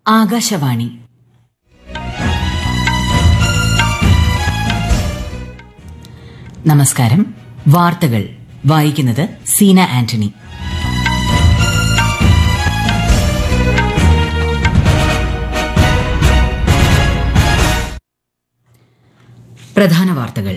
ആകാശവാണി നമസ്കാരം വാർത്തകൾ വായിക്കുന്നത് സീന ആന്റണി പ്രധാന വാർത്തകൾ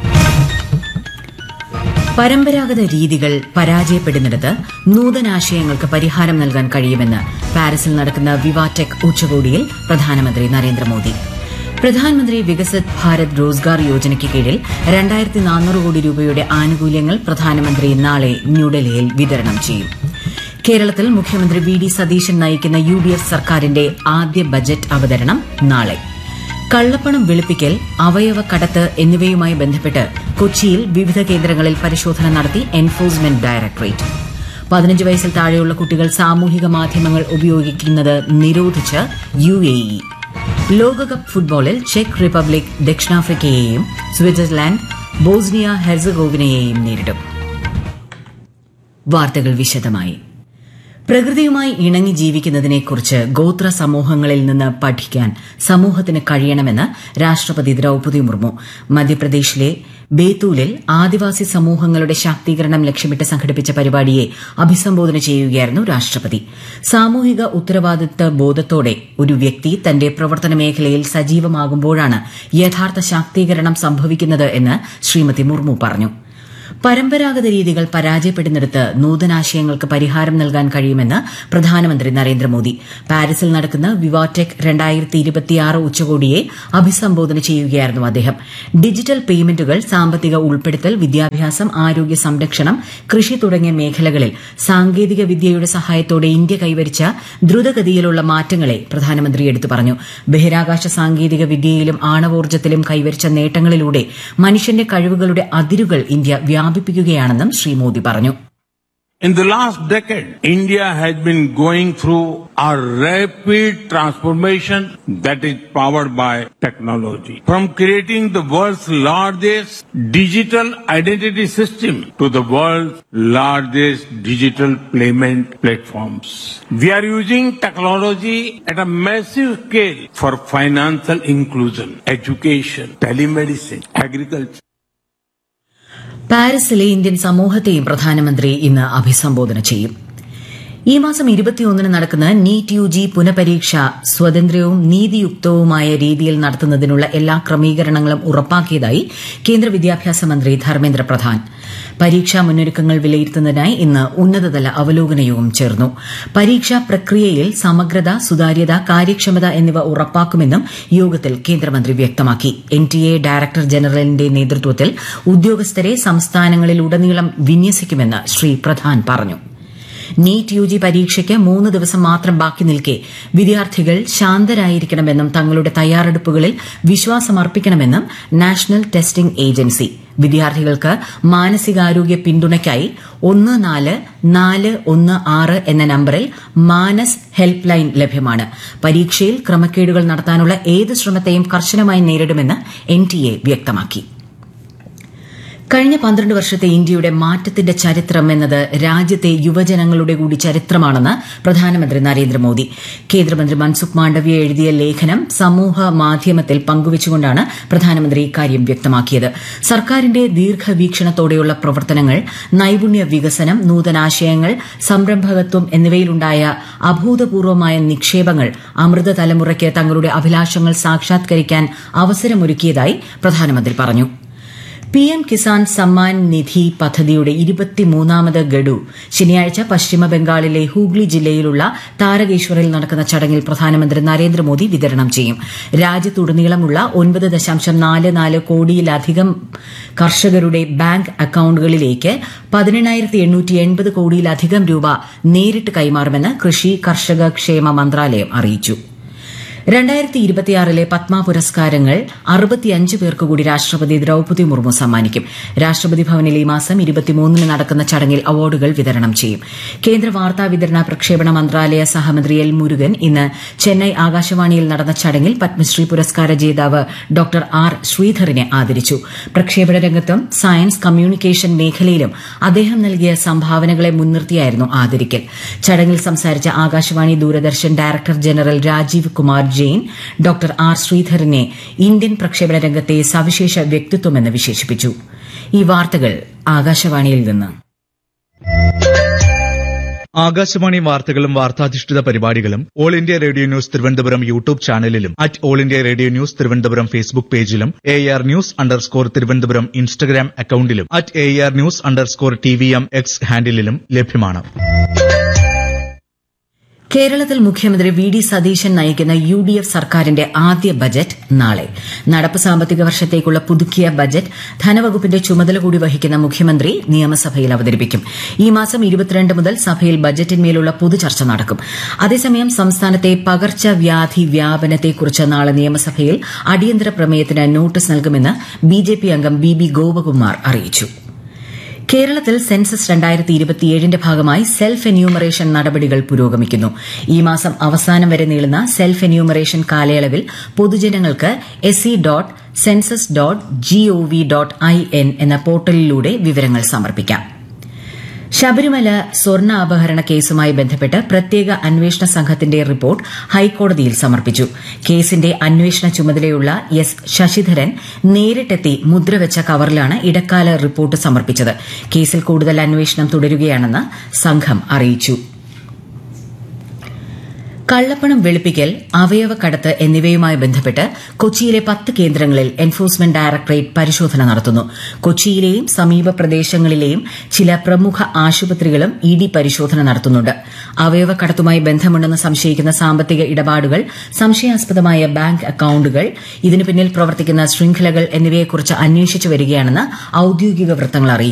പരമ്പരാഗത രീതികൾ പരാജയപ്പെടുന്നിടത്ത് നൂതനാശയങ്ങൾക്ക് പരിഹാരം നൽകാൻ കഴിയുമെന്ന് പാരീസിൽ നടക്കുന്ന വിവാടെക് ഉച്ചകോടിയിൽ പ്രധാനമന്ത്രി നരേന്ദ്രമോദി പ്രധാനമന്ത്രി വികസിത് ഭാരത് റോസ്ഗാർ യോജനയ്ക്ക് കീഴിൽ രണ്ടായിരത്തി നാനൂറ് കോടി രൂപയുടെ ആനുകൂല്യങ്ങൾ പ്രധാനമന്ത്രി നാളെ ന്യൂഡൽഹിയിൽ വിതരണം ചെയ്യും കേരളത്തിൽ മുഖ്യമന്ത്രി വി ഡി സതീശൻ നയിക്കുന്ന യു ഡി എഫ് സർക്കാരിന്റെ ആദ്യ ബജറ്റ് അവതരണം നാളെ കള്ളപ്പണം വെളുപ്പിക്കൽ അവയവ കടത്ത് എന്നിവയുമായി ബന്ധപ്പെട്ട് കൊച്ചിയിൽ വിവിധ കേന്ദ്രങ്ങളിൽ പരിശോധന നടത്തി എൻഫോഴ്സ്മെന്റ് ഡയറക്ടറേറ്റ് പതിനഞ്ച് വയസ്സിൽ താഴെയുള്ള കുട്ടികൾ സാമൂഹിക മാധ്യമങ്ങൾ ഉപയോഗിക്കുന്നത് നിരോധിച്ച് യു എ ഇ ലോകകപ്പ് ഫുട്ബോളിൽ ചെക്ക് റിപ്പബ്ലിക് ദക്ഷിണാഫ്രിക്കയെയും സ്വിറ്റ്സർലാൻഡ് ബോസ്നിയ ഹെർസഗോവിനയെയും നേരിടും വാർത്തകൾ വിശദമായി പ്രകൃതിയുമായി ഇണങ്ങി ജീവിക്കുന്നതിനെക്കുറിച്ച് ഗോത്ര സമൂഹങ്ങളിൽ നിന്ന് പഠിക്കാൻ സമൂഹത്തിന് കഴിയണമെന്ന് രാഷ്ട്രപതി ദ്രൌപതി മുർമു മധ്യപ്രദേശിലെ ബേത്തൂലിൽ ആദിവാസി സമൂഹങ്ങളുടെ ശാക്തീകരണം ലക്ഷ്യമിട്ട് സംഘടിപ്പിച്ച പരിപാടിയെ അഭിസംബോധന ചെയ്യുകയായിരുന്നു രാഷ്ട്രപതി സാമൂഹിക ഉത്തരവാദിത്ത ബോധത്തോടെ ഒരു വ്യക്തി തന്റെ പ്രവർത്തന മേഖലയിൽ സജീവമാകുമ്പോഴാണ് യഥാർത്ഥ ശാക്തീകരണം സംഭവിക്കുന്നത് എന്ന് ശ്രീമതി മുർമു പറഞ്ഞു പരമ്പരാഗത രീതികൾ പരാജയപ്പെടുന്നിടത്ത് നൂതനാശയങ്ങൾക്ക് പരിഹാരം നൽകാൻ കഴിയുമെന്ന് പ്രധാനമന്ത്രി നരേന്ദ്രമോദി പാരീസിൽ നടക്കുന്ന വിവാടെക് രണ്ടായിരത്തി ഇരുപത്തിയാറ് ഉച്ചകോടിയെ അഭിസംബോധന ചെയ്യുകയായിരുന്നു അദ്ദേഹം ഡിജിറ്റൽ പേയ്മെന്റുകൾ സാമ്പത്തിക ഉൾപ്പെടുത്തൽ വിദ്യാഭ്യാസം ആരോഗ്യ സംരക്ഷണം കൃഷി തുടങ്ങിയ മേഖലകളിൽ സാങ്കേതിക വിദ്യയുടെ സഹായത്തോടെ ഇന്ത്യ കൈവരിച്ച ദ്രുതഗതിയിലുള്ള മാറ്റങ്ങളെ പ്രധാനമന്ത്രി എടുത്തു പറഞ്ഞു ബഹിരാകാശ സാങ്കേതിക വിദ്യയിലും ആണവോർജ്ജത്തിലും കൈവരിച്ച നേട്ടങ്ങളിലൂടെ മനുഷ്യന്റെ കഴിവുകളുടെ അതിരുകൾ ഇന്ത്യ വ്യാപിപ്പിക്കുകയാണെന്നും ശ്രീ മോദി പറഞ്ഞു In the last decade, India has been going through a rapid transformation that is powered by technology. From creating the world's largest digital identity system to the world's largest digital payment platforms. We are using technology at a massive scale for financial inclusion, education, telemedicine, agriculture. പാരീസിലെ Indian സമൂഹത്തെയും പ്രധാനമന്ത്രി ഇന്ന് അഭിസംബോധന ചെയ്യും ഈ മാസം ഇരുപത്തിയൊന്നിന് നടക്കുന്ന നീറ്റ് യു ജി പുനഃപരീക്ഷ സ്വതന്ത്രവും നീതിയുക്തവുമായ രീതിയിൽ നടത്തുന്നതിനുള്ള എല്ലാ ക്രമീകരണങ്ങളും ഉറപ്പാക്കിയതായി കേന്ദ്ര വിദ്യാഭ്യാസ മന്ത്രി ധർമ്മേന്ദ്ര പ്രധാൻ പരീക്ഷാ മുന്നൊരുക്കങ്ങൾ വിലയിരുത്തുന്നതിനായി ഇന്ന് ഉന്നതതല അവലോകന യോഗം ചേർന്നു പരീക്ഷാ പ്രക്രിയയിൽ സമഗ്രത സുതാര്യത കാര്യക്ഷമത എന്നിവ ഉറപ്പാക്കുമെന്നും യോഗത്തിൽ കേന്ദ്രമന്ത്രി വ്യക്തമാക്കി എൻ ടി എ ഡയറക്ടർ ജനറലിന്റെ നേതൃത്വത്തിൽ ഉദ്യോഗസ്ഥരെ സംസ്ഥാനങ്ങളിലുടനീളം വിന്യസിക്കുമെന്ന് ശ്രീ പ്രധാൻ പറഞ്ഞു നീറ്റ് യു ജി പരീക്ഷയ്ക്ക് മൂന്ന് ദിവസം മാത്രം ബാക്കി നിൽക്കെ വിദ്യാർത്ഥികൾ ശാന്തരായിരിക്കണമെന്നും തങ്ങളുടെ തയ്യാറെടുപ്പുകളിൽ വിശ്വാസമർപ്പിക്കണമെന്നും നാഷണൽ ടെസ്റ്റിംഗ് ഏജൻസി വിദ്യാർത്ഥികൾക്ക് മാനസികാരോഗ്യ പിന്തുണയ്ക്കായി ഒന്ന് നാല് നാല് ഒന്ന് ആറ് എന്ന നമ്പറിൽ മാനസ് ഹെൽപ്പ് ലൈൻ ലഭ്യമാണ് പരീക്ഷയിൽ ക്രമക്കേടുകൾ നടത്താനുള്ള ഏത് ശ്രമത്തെയും കർശനമായി നേരിടുമെന്ന് എൻ ടി എ വ്യക്തമാക്കി കഴിഞ്ഞ പന്ത്രണ്ട് വർഷത്തെ ഇന്ത്യയുടെ മാറ്റത്തിന്റെ ചരിത്രം എന്നത് രാജ്യത്തെ യുവജനങ്ങളുടെ കൂടി ചരിത്രമാണെന്ന് പ്രധാനമന്ത്രി നരേന്ദ്രമോദി കേന്ദ്രമന്ത്രി മൻസുഖ് മാണ്ഡവ്യ എഴുതിയ ലേഖനം സമൂഹ മാധ്യമത്തിൽ പങ്കുവച്ചുകൊണ്ടാണ് പ്രധാനമന്ത്രി ഇക്കാര്യം വ്യക്തമാക്കിയത് സർക്കാരിന്റെ ദീർഘവീക്ഷണത്തോടെയുള്ള പ്രവർത്തനങ്ങൾ നൈപുണ്യ വികസനം നൂതനാശയങ്ങൾ സംരംഭകത്വം എന്നിവയിലുണ്ടായ അഭൂതപൂർവമായ നിക്ഷേപങ്ങൾ അമൃത തലമുറയ്ക്ക് തങ്ങളുടെ അഭിലാഷങ്ങൾ സാക്ഷാത്കരിക്കാൻ അവസരമൊരുക്കിയതായി പ്രധാനമന്ത്രി പറഞ്ഞു പി എം കിസാൻ സമ്മാൻ നിധി പദ്ധതിയുടെ ഇരുപത്തിമൂന്നാമത് ഗഡു ശനിയാഴ്ച പശ്ചിമ ബംഗാളിലെ ഹൂഗ്ലി ജില്ലയിലുള്ള താരകേശ്വറിൽ നടക്കുന്ന ചടങ്ങിൽ പ്രധാനമന്ത്രി നരേന്ദ്രമോദി വിതരണം ചെയ്യും രാജ്യത്തുടനീളമുള്ള ഒൻപത് ദശാംശം നാല് നാല് കോടിയിലധികം കർഷകരുടെ ബാങ്ക് അക്കൌണ്ടുകളിലേക്ക് പതിനെണ്ണായിരത്തി എണ്ണൂറ്റി എൺപത് കോടിയിലധികം രൂപ നേരിട്ട് കൈമാറുമെന്ന് കൃഷി കർഷക ക്ഷേമ മന്ത്രാലയം അറിയിച്ചു രണ്ടായിരത്തി ഇരുപത്തിയാറിലെ പത്മ പുരസ്കാരങ്ങൾ അറുപത്തിയഞ്ച് പേർക്ക് കൂടി രാഷ്ട്രപതി ദ്രൌപതി മുർമു സമ്മാനിക്കും രാഷ്ട്രപതി ഭവനിൽ ഈ മാസം ഇരുപത്തിമൂന്നിന് നടക്കുന്ന ചടങ്ങിൽ അവാർഡുകൾ വിതരണം ചെയ്യും കേന്ദ്ര വാർത്താ വിതരണ പ്രക്ഷേപണ മന്ത്രാലയ സഹമന്ത്രി എൽ മുരുകൻ ഇന്ന് ചെന്നൈ ആകാശവാണിയിൽ നടന്ന ചടങ്ങിൽ പത്മശ്രീ പുരസ്കാര ജേതാവ് ഡോക്ടർ ആർ ശ്രീധറിനെ ആദരിച്ചു പ്രക്ഷേപണ രംഗത്തും സയൻസ് കമ്മ്യൂണിക്കേഷൻ മേഖലയിലും അദ്ദേഹം നൽകിയ സംഭാവനകളെ മുൻനിർത്തിയായിരുന്നു ആദരിക്കൽ ചടങ്ങിൽ സംസാരിച്ച Akashvani Doordarshan director general Rajeev Kumar Jain doctor R ശ്രീധരനെ ഇന്ത്യൻ പ്രക്ഷേപണ രംഗത്തെ സവിശേഷ വ്യക്തിത്വമെന്ന് വിശേഷിപ്പിച്ചു ഈ വാർത്തകൾ ആകാശവാണിയിൽ നിന്ന് ആകാശവാണി വാർത്തകളും വാർത്താധിഷ്ഠിത പരിപാടികളും All India Radio news Thiruvananthapuram YouTube ചാനലിലും at All India Radio news Thiruvananthapuram Facebook പേജിലും A R news underscore Thiruvananthapuram Instagram അക്കൌണ്ടിലും at A R news underscore T V M X ഹാൻഡിലും ലഭ്യമാണ് കേരളത്തിൽ മുഖ്യമന്ത്രി വി ഡി സതീശൻ നയിക്കുന്ന യു ഡി എഫ് സർക്കാരിന്റെ ആദ്യ ബജറ്റ് നാളെ നടപ്പ് സാമ്പത്തിക വർഷത്തേക്കുള്ള പുതുക്കിയ ബജറ്റ് ധനവകുപ്പിന്റെ ചുമതല കൂടി വഹിക്കുന്ന മുഖ്യമന്ത്രി നിയമസഭയിൽ അവതരിപ്പിക്കും ഈ മാസം ഇരുപത്തിരണ്ട് മുതൽ സഭയിൽ ബജറ്റിന്മേലുള്ള പൊതുചർച്ച നടക്കും അതേസമയം സംസ്ഥാനത്തെ പകർച്ചവ്യാധി വ്യാപനത്തെക്കുറിച്ച് നാളെ നിയമസഭയിൽ അടിയന്തര പ്രമേയത്തിന് നോട്ടീസ് നൽകുമെന്ന് ബിജെപി അംഗം ബി ബി ഗോപകുമാർ അറിയിച്ചു കേരളത്തിൽ സെൻസസ് രണ്ടായിരത്തി ഇരുപത്തിയേഴിന്റെ ഭാഗമായി സെൽഫ് എന്യൂമറേഷൻ നടപടികൾ പുരോഗമിക്കുന്നു ഈ മാസം അവസാനം വരെ നീളുന്ന സെൽഫ് എന്യൂമറേഷൻ കാലയളവിൽ പൊതുജനങ്ങൾക്ക് S C dot census dot G O V dot I N എന്ന പോർട്ടലിലൂടെ വിവരങ്ങൾ സമർപ്പിക്കാം ശബരിമല സ്വർണ്ണ അപഹരണ കേസുമായി ബന്ധപ്പെട്ട് പ്രത്യേക അന്വേഷണ സംഘത്തിന്റെ റിപ്പോർട്ട് ഹൈക്കോടതിയിൽ സമർപ്പിച്ചു കേസിന്റെ അന്വേഷണ ചുമതലയുള്ള എസ് ശശിധരൻ നേരിട്ടെത്തി മുദ്രവെച്ച കവറിലാണ് ഇടക്കാല റിപ്പോർട്ട് സമർപ്പിച്ചത് കേസിൽ കൂടുതൽ അന്വേഷണം തുടരുകയാണെന്ന് സംഘം അറിയിച്ചു കള്ളപ്പണം വെളുപ്പിക്കൽ അവയവക്കടത്ത് എന്നിവയുമായി ബന്ധപ്പെട്ട് കൊച്ചിയിലെ പത്ത് കേന്ദ്രങ്ങളിൽ എൻഫോഴ്സ്മെന്റ് ഡയറക്ടറേറ്റ് പരിശോധന നടത്തുന്നു കൊച്ചിയിലെയും സമീപ പ്രദേശങ്ങളിലെയും ചില പ്രമുഖ ആശുപത്രികളും ഇ ഡി പരിശോധന നടത്തുന്നുണ്ട് അവയവക്കടത്തുമായി ബന്ധമുണ്ടെന്ന് സംശയിക്കുന്ന സാമ്പത്തിക ഇടപാടുകൾ സംശയാസ്പദമായ ബാങ്ക് അക്കൌണ്ടുകൾ ഇതിനു പിന്നിൽ പ്രവർത്തിക്കുന്ന ശൃംഖലകൾ എന്നിവയെക്കുറിച്ച് അന്വേഷിച്ചു വരികയാണെന്ന് ഔദ്യോഗിക വൃത്തങ്ങൾ അറിയിച്ചു